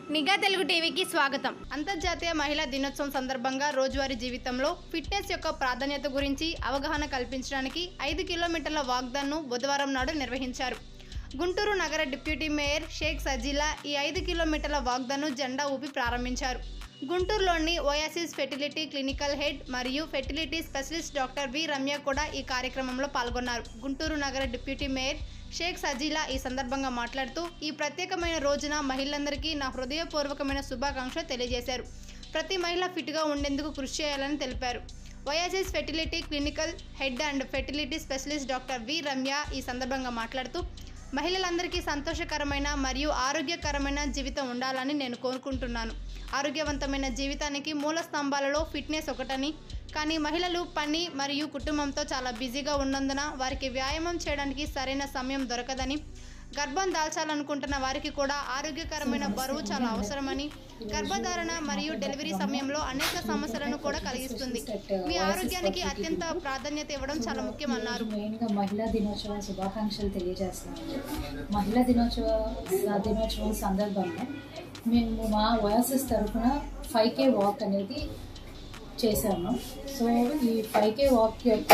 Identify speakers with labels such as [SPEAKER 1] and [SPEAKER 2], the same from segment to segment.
[SPEAKER 1] నిఘా తెలుగు టీవీకి స్వాగతం అంతర్జాతీయ మహిళా దినోత్సవం సందర్భంగా రోజువారీ జీవితంలో ఫిట్నెస్ యొక్క ప్రాధాన్యత గురించి అవగాహన కల్పించడానికి ఐదు కిలోమీటర్ల వాగ్దాన్ను బుధవారం నాడు నిర్వహించారు గుంటూరు నగర డిప్యూటీ మేయర్ షేక్ సజీలా ఈ ఐదు కిలోమీటర్ల వాగ్దాన్ను జెండా ఊపి ప్రారంభించారు గుంటూరులోని ఓయాసిస్ ఫెర్టిలిటీ క్లినికల్ హెడ్ మరియు fertility specialist doctor V Ramya కూడా ఈ కార్యక్రమంలో పాల్గొన్నారు గుంటూరు నగర డిప్యూటీ మేయర్ షేక్ సజీలా ఈ సందర్భంగా మాట్లాడుతూ ఈ ప్రత్యేకమైన రోజున మహిళలందరికీ నా హృదయపూర్వకమైన శుభాకాంక్షలు తెలియజేశారు ప్రతి మహిళ ఫిట్గా ఉండేందుకు కృషి చేయాలని తెలిపారు Y S S fertility clinical head and fertility specialist doctor V Ramya ఈ సందర్భంగా మాట్లాడుతూ మహిళలందరికీ సంతోషకరమైన మరియు ఆరోగ్యకరమైన జీవితం ఉండాలని నేను కోరుకుంటున్నాను ఆరోగ్యవంతమైన జీవితానికి మూల స్తంభాలలో ఫిట్నెస్ ఒకటని కానీ మహిళలు పని మరియు కుటుంబంతో చాలా బిజీగా ఉన్నందున వారికి వ్యాయామం చేయడానికి సరైన సమయం దొరకదని గర్భం దాల్చాలనుకుంటున్న వారికి కూడా ఆరోగ్యకరమైన బరువు చాలా అవసరమని గర్భధారణ మరియు డెలివరీ సమయంలో అనేక సమస్యలను కూడా కలిగిస్తుంది మీ ఆరోగ్యానికి అత్యంత ప్రాధాన్యత ఇవ్వడం చాలా ముఖ్యమన్నారు
[SPEAKER 2] మెయిన్గా మహిళా దినోత్సవ శుభాకాంక్షలు తెలియజేస్తున్నాను మహిళా దినోత్సవ దినోత్సవం సందర్భంగా మేము మా ఓఎస్ఎస్ తరఫున ఫైవ్ కే వాక్ అనేది చేశాము సో ఈ ఫైవ్ కే వాక్ యొక్క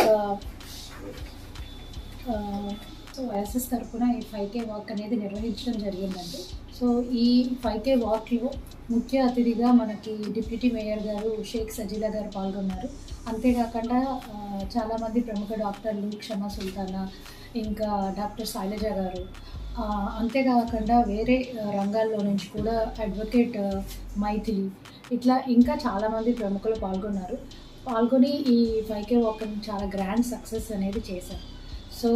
[SPEAKER 2] ఆ, సో ఓఎస్ఎస్ తరఫున ఈ ఫైవ్ కే వాక్ అనేది నిర్వహించడం జరిగిందండి సో ఈ ఫైవ్ కే వాక్లో ముఖ్య అతిథిగా మనకి డిప్యూటీ మేయర్ గారు షేక్ సజీలా గారు పాల్గొన్నారు అంతేకాకుండా ఆ, చాలామంది ప్రముఖ డాక్టర్లు క్షమా సుల్తానా ఇంకా డాక్టర్ శైలజ గారు ఆ, అంతేకాకుండా వేరే ఆ, రంగాల్లో నుంచి కూడా అడ్వకేట్ ఆ, మైథిలి ఇట్లా ఇంకా చాలామంది ప్రముఖులు పాల్గొన్నారు పాల్గొని ఈ ఫైవ్ కే వాక్ చాలా గ్రాండ్ సక్సెస్ అనేది చేశారు సో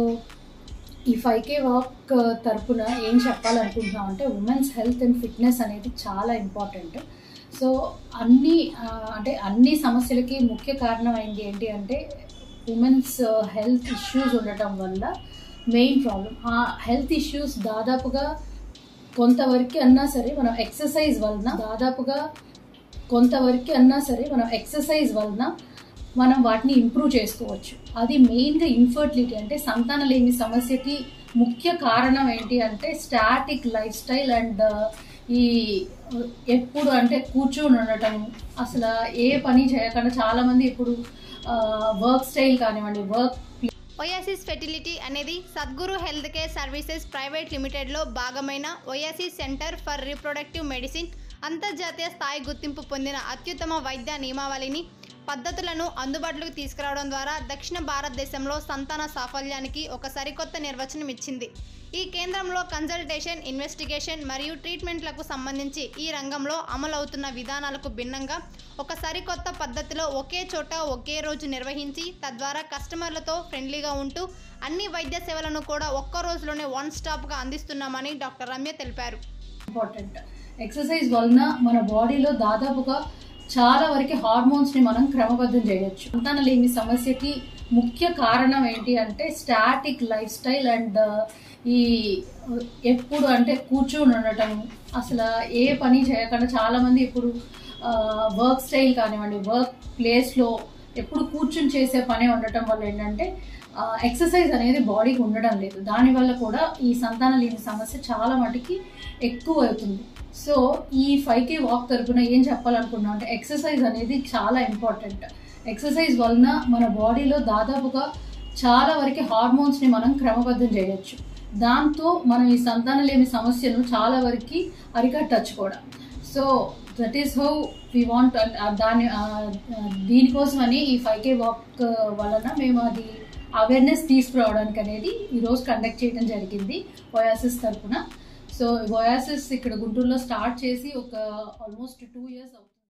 [SPEAKER 2] ఈ ఫైవ్ కే వాక్ తరపున ఏం చెప్పాలనుకుంటున్నాం అంటే ఉమెన్స్ హెల్త్ అండ్ ఫిట్నెస్ అనేది చాలా ఇంపార్టెంట్ సో అన్ని ఆ, అంటే అన్ని సమస్యలకి ముఖ్య కారణం అయింది ఏంటి అంటే ఉమెన్స్ హెల్త్ ఇష్యూస్ ఉండటం వల్ల మెయిన్ ప్రాబ్లం ఆ హెల్త్ ఇష్యూస్ దాదాపుగా కొంతవరకు అన్నా సరే మనం ఎక్సర్సైజ్ వలన దాదాపుగా కొంతవరకు అన్నా సరే మనం ఎక్సర్సైజ్ వలన మనం వాటిని ఇంప్రూవ్ చేసుకోవచ్చు అది మెయిన్గా ఇన్ఫర్టిలిటీ అంటే సంతానలేమి సమస్యకి ముఖ్య కారణం ఏంటి అంటే స్టాటిక్ లైఫ్ స్టైల్ అండ్ ఈ ఎప్పుడు అంటే కూర్చొని ఉండటం అసలు ఏ పని చేయకుండా చాలామంది ఇప్పుడు వర్క్ స్టైల్ కానివ్వండి వర్క్
[SPEAKER 1] ఒయాసిస్ ఫెర్టిలిటీ అనేది Sadguru health care services private లిమిటెడ్లో భాగమైన Oasis centre for reproductive medicine అంతర్జాతీయ స్థాయి గుర్తింపు పొందిన అత్యుత్తమ వైద్య నియమావళిని పద్ధతులను అందుబాటులోకి తీసుకురావడం ద్వారా దక్షిణ భారతదేశంలో సంతాన సాఫల్యానికి ఒక సరికొత్త నిర్వచనం ఇచ్చింది ఈ కేంద్రంలో కన్సల్టేషన్ ఇన్వెస్టిగేషన్ మరియు ట్రీట్మెంట్లకు సంబంధించి ఈ రంగంలో అమలవుతున్న విధానాలకు భిన్నంగా ఒక సరికొత్త పద్ధతిలో ఒకే చోట ఒకే రోజు నిర్వహించి తద్వారా కస్టమర్లతో ఫ్రెండ్లీగా ఉంటూ అన్ని వైద్య సేవలను కూడా ఒక్క రోజులోనే వన్ స్టాప్గా అందిస్తున్నామని డాక్టర్ రమ్య తెలిపారు
[SPEAKER 2] ఇంపార్టెంట్ ఎక్సర్సైజ్ వలన మన బాడీలో దాదాపుగా చాలా వరకు హార్మోన్స్ ని మనం క్రమబద్ధం చేయొచ్చు సంతానలేమి సమస్యకి ముఖ్య కారణం ఏంటి అంటే స్టాటిక్ లైఫ్ స్టైల్ అండ్ ఈ ఎప్పుడు అంటే కూర్చొని ఉండటం అసలు ఏ పని చేయకుండా చాలా మంది ఇప్పుడు వర్క్ స్టైల్ కానివ్వండి వర్క్ ప్లేస్లో ఎప్పుడు కూర్చుని చేసే పని ఉండటం వల్ల ఏంటంటే ఎక్సర్సైజ్ అనేది బాడీకి ఉండడం లేదు దానివల్ల కూడా ఈ సంతాన లేని సమస్య చాలా మటుకి ఎక్కువ అవుతుంది సో ఈ ఫైవ్ కే వాక్ తరపున ఏం చెప్పాలనుకున్నాం అంటే ఎక్సర్సైజ్ అనేది చాలా ఇంపార్టెంట్ ఎక్సర్సైజ్ వలన మన బాడీలో దాదాపుగా చాలా వరకు హార్మోన్స్ని మనం క్రమబద్ధం చేయొచ్చు దాంతో మనం ఈ సంతానలేమి సమస్యను చాలా వరకు అరికట్టచ్చు కూడా so that is how we want దాని ఆ, దీనికోసమని ఈ ఫైవ్ కే వాక్ వలన మేము అది అవేర్నెస్ తీసుకురావడానికి అనేది ఈరోజు కండక్ట్ చేయడం జరిగింది ఓయాసిస్ తరపున సో ఓయాసిస్ ఇక్కడ గుంటూరులో స్టార్ట్ చేసి ఒక ఆల్మోస్ట్ టూ ఇయర్స్